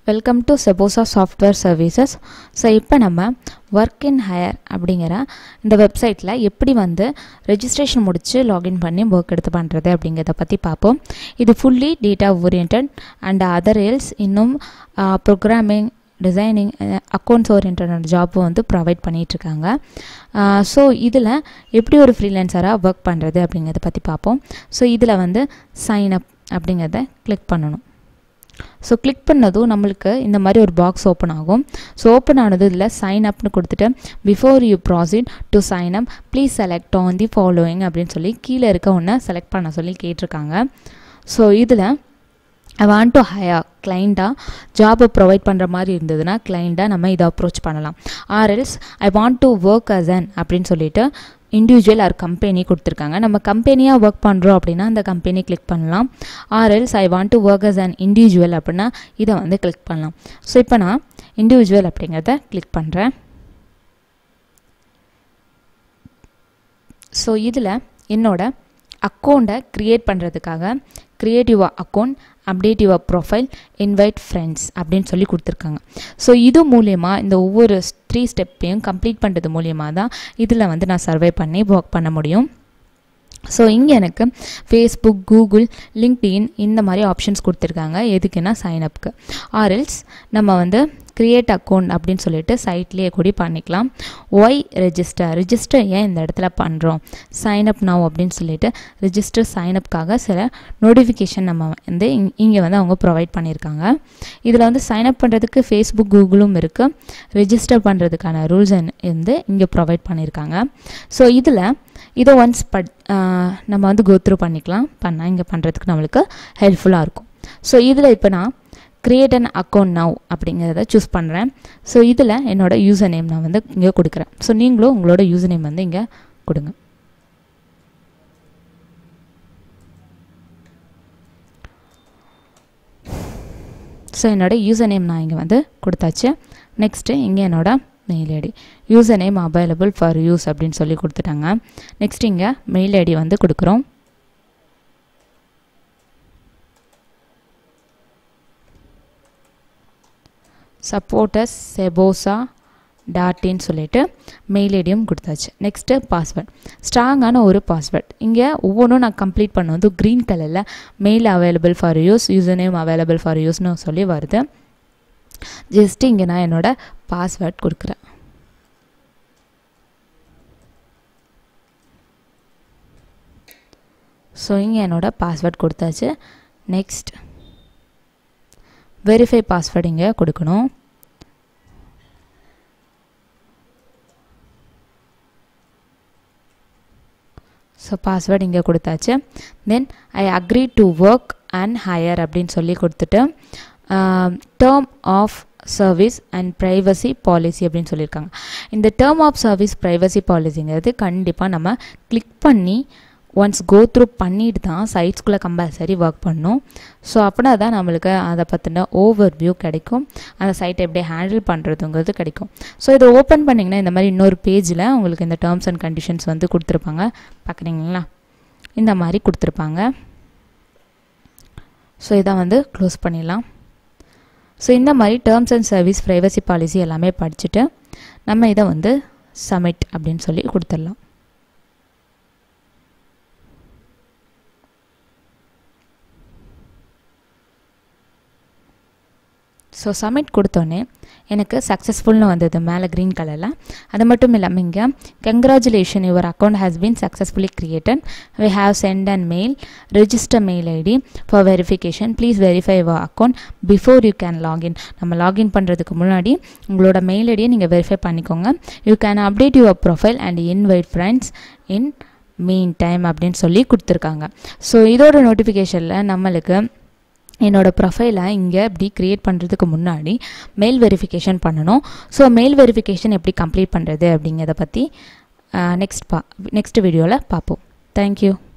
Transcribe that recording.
welcome to Sepoza software services so இப்போ நம்ம work in higher அப்படிங்கிற இந்த வெப்சைட்டில் எப்படி வந்து ரெஜிஸ்ட்ரேஷன் முடித்து லாகின் பண்ணி ஒர்க் எடுத்து பண்ணுறது அப்படிங்கிறத பற்றி பார்ப்போம் இது fully data orient and other else இன்னும் programming designing accounts orient job வந்து ப்ரொவைட் பண்ணிகிட்ருக்காங்க ஸோ இதில் எப்படி ஒரு ஃப்ரீலான்சராக ஒர்க் பண்ணுறது அப்படிங்கிறத பற்றி பார்ப்போம் ஸோ இதில் வந்து சைன் அப் அப்படிங்கிறத கிளிக் பண்ணணும் ஸோ கிளிக் பண்ணதும் நம்மளுக்கு இந்த மாதிரி ஒரு பாக்ஸ் ஓப்பன் ஆகும் ஸோ ஓப்பன் ஆனது இதில் சைன் அப்னு கொடுத்துட்டு before you proceed to sign up please select on the following அப்படின்னு சொல்லி கீழே இருக்க ஒன்று செலக்ட் பண்ண சொல்லி கேட்டிருக்காங்க ஸோ இதில் ஐ வாண்ட் டு ஹையர் கிளைண்ட்டாக ஜாபை ப்ரொவைட் பண்ணுற மாதிரி இருந்ததுன்னா கிளைண்ட்டாக நம்ம இதை அப்ரோச் பண்ணலாம் or else I want to work as an அப்படின்னு சொல்லிட்டு இண்டிவிஜுவல் ஆர் கம்பெனி கொடுத்துருக்காங்க நம்ம கம்பெனியாக ஒர்க் பண்ணுறோம் அப்படின்னா அந்த கம்பெனி கிளிக் பண்ணலாம் or else I want to work as an individual அப்படின்னா இதை வந்து கிளிக் பண்ணலாம் ஸோ இப்போ நான் இண்டிவிஜுவல் அப்படிங்கிறத கிளிக் பண்ணுறேன் ஸோ இதில் என்னோட அக்கௌண்ட்டை க்ரியேட் பண்ணுறதுக்காக create your account update your profile invite friends அப்படின்னு சொல்லி கொடுத்துருக்காங்க ஸோ இது மூலயமா இந்த ஒவ்வொரு த்ரீ ஸ்டெப்பையும் கம்ப்ளீட் பண்ணுறது மூலியமாக தான் இதில் வந்து நான் சர்வே பண்ணி ஒர்க் பண்ண முடியும் ஸோ இங்கே எனக்கு ஃபேஸ்புக் கூகுள் லிங்க்டின் இந்த மாதிரி ஆப்ஷன்ஸ் கொடுத்துருக்காங்க எதுக்குன்னா சைனப்புக்கு ஆர்எல்ஸ் நம்ம வந்து க்ரியேட் அக்கௌண்ட் அப்படின்னு சொல்லிட்டு சைட்லேயே கூடி பண்ணிக்கலாம் ஒய் ரெஜிஸ்டர் ரிஜிஸ்டர் ஏன் இந்த இடத்துல பண்ணுறோம் சைனப் நவ் அப்படின்னு சொல்லிட்டு ரிஜிஸ்டர் சைனப்காக சில நோட்டிஃபிகேஷன் நம்ம வந்து இங்கே வந்து அவங்க ப்ரொவைட் பண்ணியிருக்காங்க இதில் வந்து சைனப் பண்ணுறதுக்கு ஃபேஸ்புக் கூகுளும் இருக்குது ரெஜிஸ்டர் பண்ணுறதுக்கான ரூல்ஸ் வந்து இங்கே ப்ரொவைட் பண்ணியிருக்காங்க ஸோ இதில் இதை ஒன்ஸ் பட் நம்ம வந்து கோத்ரூ பண்ணிக்கலாம் பண்ணால் இங்கே பண்ணுறதுக்கு நம்மளுக்கு ஹெல்ப்ஃபுல்லாக இருக்கும் ஸோ இதில் இப்போ நான் க்ரியேட் அன் அக்கௌண்ட் நவ் அப்படிங்கிறத சூஸ் பண்ணுறேன் ஸோ இதில் என்னோடய யூசர் நேம் நான் வந்து இங்கே கொடுக்குறேன் ஸோ நீங்களும் உங்களோட யூசர் நேம் வந்து இங்கே கொடுங்க ஸோ என்னோடய யூசர் நேம் நான் இங்கே வந்து கொடுத்தாச்சு நெக்ஸ்ட்டு இங்கே என்னோடய mail ID user name available for use அப்படின்னு சொல்லி கொடுத்துட்டாங்க நெக்ஸ்ட் இங்கே மெயில் ஐடி வந்து கொடுக்குறோம் சப்போர்ட்டஸ் செபோசா டாட்டின்னு சொல்லிட்டு மெயில் ஐடியும் கொடுத்தாச்சு நெக்ஸ்ட்டு பாஸ்வேர்ட் ஸ்ட்ராங்கான ஒரு பாஸ்வேர்ட் இங்கே ஒவ்வொன்றும் நான் கம்ப்ளீட் பண்ண வந்து க்ரீன் கலரில் mail available for use user name available for யூஸ்னு சொல்லி வருது ஜஸ்ட்டு இங்கே நான் என்னோடய பாஸ்வேர்ட் கொடுக்குறேன் ஸோ இங்கே என்னோடய பாஸ்வேர்ட் கொடுத்தாச்சு நெக்ஸ்ட் வெரிஃபை பாஸ்வேர்டு இங்கே கொடுக்கணும் ஸோ பாஸ்வேர்டு இங்கே கொடுத்தாச்சு then I agree to work and hire அப்படின்னு சொல்லி கொடுத்துட்டு term of service and privacy policy அப்படின்னு சொல்லியிருக்காங்க இந்த டேர்ம் ஆஃப் சர்வீஸ் ப்ரைவசி பாலிசிங்கிறது கண்டிப்பாக நம்ம கிளிக் பண்ணி ஒன்ஸ் கோ த்ரூ பண்ணிட்டு தான் சைட்ஸ்குள்ளே கம்பல்சரி ஒர்க் பண்ணணும் ஸோ அப்படின்னா தான் நம்மளுக்கு அதை பற்றின ஓவர் வியூ கிடைக்கும் அந்த சைட்டை எப்படி ஹேண்டில் பண்ணுறதுங்கிறது கிடைக்கும் ஸோ இதை ஓப்பன் பண்ணிங்கன்னா இந்த மாதிரி இன்னொரு பேஜில் உங்களுக்கு இந்த டேர்ம்ஸ் அண்ட் கண்டிஷன்ஸ் வந்து கொடுத்துருப்பாங்க பார்க்குறீங்களா இந்த மாதிரி கொடுத்துருப்பாங்க ஸோ இதை வந்து க்ளோஸ் பண்ணிடலாம் ஸோ இந்த மாதிரி terms and service privacy policy எல்லாமே படிச்சுட்டு நம்ம இதை வந்து சப்மிட் அப்படின்னு சொல்லி கொடுத்துடலாம் ஸோ சப்மிட் கொடுத்தோன்னே எனக்கு சக்ஸஸ்ஃபுல்னு வந்தது மேலே க்ரீன் கலரில் அது மட்டும் இல்லாமல் இங்கே congratulation your account has been successfully created we have sent and mail register mail ID for verification please verify your account before you can login நம்ம லாகின் பண்ணுறதுக்கு முன்னாடி உங்களோட மெயில் ஐடியை நீங்கள் வெரிஃபை பண்ணிக்கோங்க you can update your profile and invite friends in meantime அப்படின்னு சொல்லி கொடுத்துருக்காங்க ஸோ இதோட நோட்டிஃபிகேஷனில் நம்மளுக்கு என்னோடய ப்ரொஃபைலை இங்கே இப்படி க்ரியேட் பண்ணுறதுக்கு முன்னாடி மெயில் வெரிஃபிகேஷன் பண்ணணும் ஸோ மெயில் வெரிஃபிகேஷன் எப்படி கம்ப்ளீட் பண்ணுறது அப்படிங்கிறத பற்றி நெக்ஸ்ட் பா நெக்ஸ்ட் வீடியோவில் பார்ப்போம் தேங்க்யூ